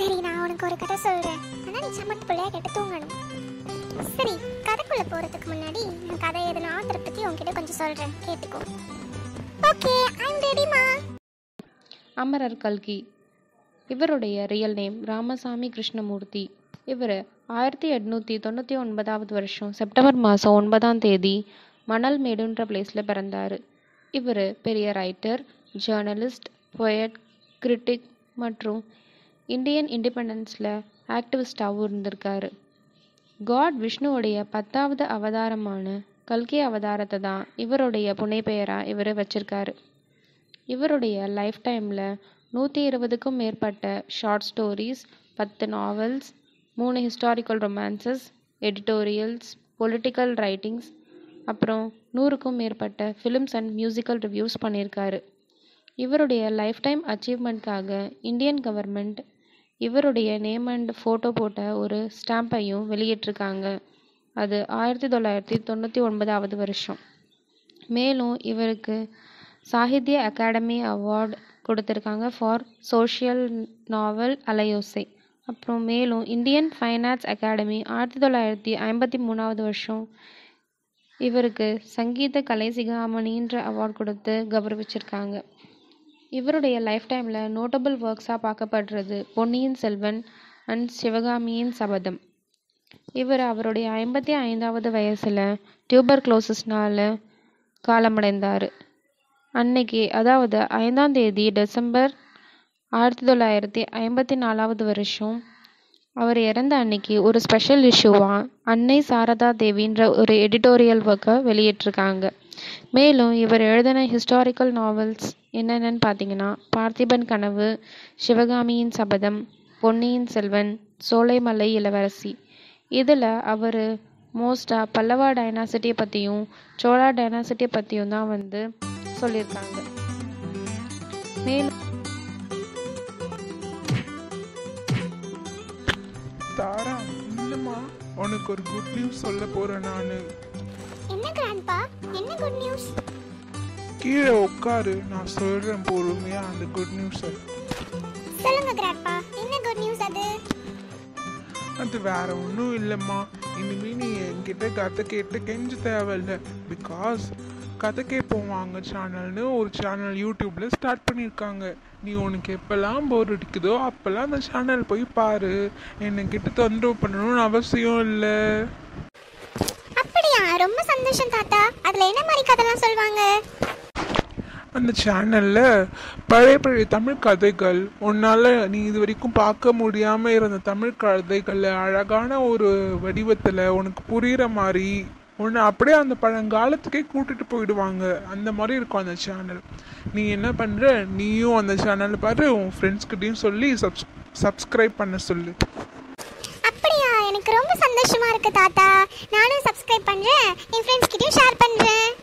சரி நான் உனக்கு ஒரு கதை சொல்றேன் ஆனா நீ சமத்து பிள்ளையா கேட்டு தூங்கணும் சரி கதைக்குள்ள போறதுக்கு முன்னாடி நான் கதை எதுனா ஆத்தரை பத்தி உன்கிட்ட கொஞ்சம் சொல்றேன் கேட்டுக்கோ ஓகே ஐம் ரெடிமா அமரர் கல்கி இவருடைய ரியல் நேம் ராமசாமி கிருஷ்ணமூர்த்தி இவர் ஆயிரத்தி எட்நூற்றி தொண்ணூற்றி ஒன்பதாவது வருஷம் செப்டம்பர் மாதம் ஒன்பதாம் தேதி மணல்மேடுன்ற பிளேஸில் பிறந்தார் இவர் பெரிய ரைட்டர் ஜேர்னலிஸ்ட் poet கிரிட்டிக் மற்றும் இந்தியன் இண்டிபெண்டன்ஸில் ஆக்டிவிஸ்டாகவும் இருந்திருக்காரு காட் விஷ்ணுவுடைய பத்தாவது அவதாரமான கல்கி அவதாரத்தை தான் இவருடைய புனைப்பெயராக இவர் வச்சிருக்காரு இவருடைய லைஃப் டைமில் நூற்றி இருபதுக்கும் மேற்பட்ட ஷார்ட் ஸ்டோரீஸ் பத்து நாவல்ஸ் மூணு historical romances editorials political writings அப்புறம் நூறுக்கும் மேற்பட்ட ஃபிலிம்ஸ் அண்ட் மியூசிக்கல் ரிவ்யூஸ் பண்ணியிருக்காரு இவருடைய லைஃப் டைம் அச்சீவ்மெண்ட்காக இந்தியன் கவர்மெண்ட் இவருடைய நேம் அண்ட் ஃபோட்டோ போட்ட ஒரு ஸ்டாம்பையும் வெளியிட்டிருக்காங்க அது ஆயிரத்தி தொள்ளாயிரத்தி தொண்ணூற்றி ஒன்பதாவது வருஷம் மேலும் இவருக்கு சாகித்ய அகாடமி அவார்ட் கொடுத்துருக்காங்க ஃபார் சோஷியல் நாவல் அலையோசை அப்புறம் மேலும் இந்தியன் ஃபைன் ஆர்ட்ஸ் அகாடமி ஆயிரத்தி தொள்ளாயிரத்தி ஐம்பத்தி மூணாவது வருஷம் இவருக்கு சங்கீத கலை சிகாமணின்ற அவார்ட் கொடுத்து கௌரவிச்சிருக்காங்க இவருடைய லைஃப் டைமில் நோட்டபிள் ஒர்க்ஸாக பார்க்கப்படுறது பொன்னியின் செல்வன் அண்ட் சிவகாமியின் சபதம் இவர் அவருடைய ஐம்பத்தி ஐந்தாவது வயசில் டியூபர் க்ளோசஸ்னால காலமடைந்தார் அன்னைக்கு அதாவது ஐந்தாம் தேதி டிசம்பர் ஆயிரத்தி தொள்ளாயிரத்தி ஐம்பத்தி நாலாவது வருஷம் அவர் இறந்த அன்னைக்கு ஒரு ஸ்பெஷல் இஷ்யூவாக அன்னை சாரதா தேவின்ற ஒரு எடிட்டோரியல் ஒர்க்கை வெளியிட்டிருக்காங்க மேலும் இவர் எழுதின ஹிஸ்டாரிக்கல் நாவல்ஸ் என்னென்னு பார்த்தீங்கன்னா பார்த்திபன் கனவு சிவகாமியின் சபதம் பொன்னியின் செல்வன் சோலைமலை இளவரசி இதில் அவர் மோஸ்ட்டாக பல்லவா டைனாசிட்டியை பற்றியும் சோழா டைனாசிட்டியை பற்றியும் தான் வந்து சொல்லியிருக்காங்க மேலும் தாரா இல்லைம்மா உனக்கு ஒரு குட் நியூஸ் சொல்ல போறேன் நான் என்ன கிராண்ட்பா என்ன குட் நியூஸ் கீழே உட்காரு நான் சொல்றேன் பொறுமையா அந்த குட் நியூஸை சொல்லுங்க கிராண்ட்பா என்ன குட் நியூஸ் அது அது வேற ஒன்றும் இல்லைம்மா இனிமே நீ என்கிட்ட கதை கேட்டு கெஞ்ச தேவையில்ல பிகாஸ் கதை கேட்போம் வாங்க சேனல்னு ஒரு சேனல் யூடியூப்ல ஸ்டார்ட் பண்ணியிருக்காங்க நீ உனக்கு எப்பெல்லாம் போர் அடிக்குதோ அப்பெல்லாம் அந்த சேனல் போய் பாரு என்னை தொந்தரவு பண்ணணும்னு அவசியம் இல்லை அப்படியா ரொம்ப சந்தோஷம் தாத்தா அதுல என்ன மாதிரி கதைலாம் சொல்லுவாங்க அந்த சேனல்ல பழைய பழைய தமிழ் கதைகள் உன்னால நீ இது வரைக்கும் பார்க்க முடியாம இருந்த தமிழ் கதைகளை அழகான ஒரு வடிவத்துல உனக்கு புரியுற மாதிரி உன்னை அப்படியே அந்த பழங்காலத்துக்கே கூட்டிட்டு போயிடுவாங்க அந்த மாதிரி இருக்கும் அந்த சேனல் நீ என்ன பண்ற நீயும் அந்த சேனலை பாரு உன் ஃப்ரெண்ட்ஸ்கிட்டையும் சொல்லி சப்ஸ் சப்ஸ்கிரைப் பண்ண சொல்லு அப்படியா எனக்கு ரொம்ப சந்தோஷமா இருக்கு தாத்தா நானும் சப்ஸ்கிரைப் பண்றேன் என் ஃப்ரெண்ட்ஸ் கிட்டயும் ஷேர் பண்றேன்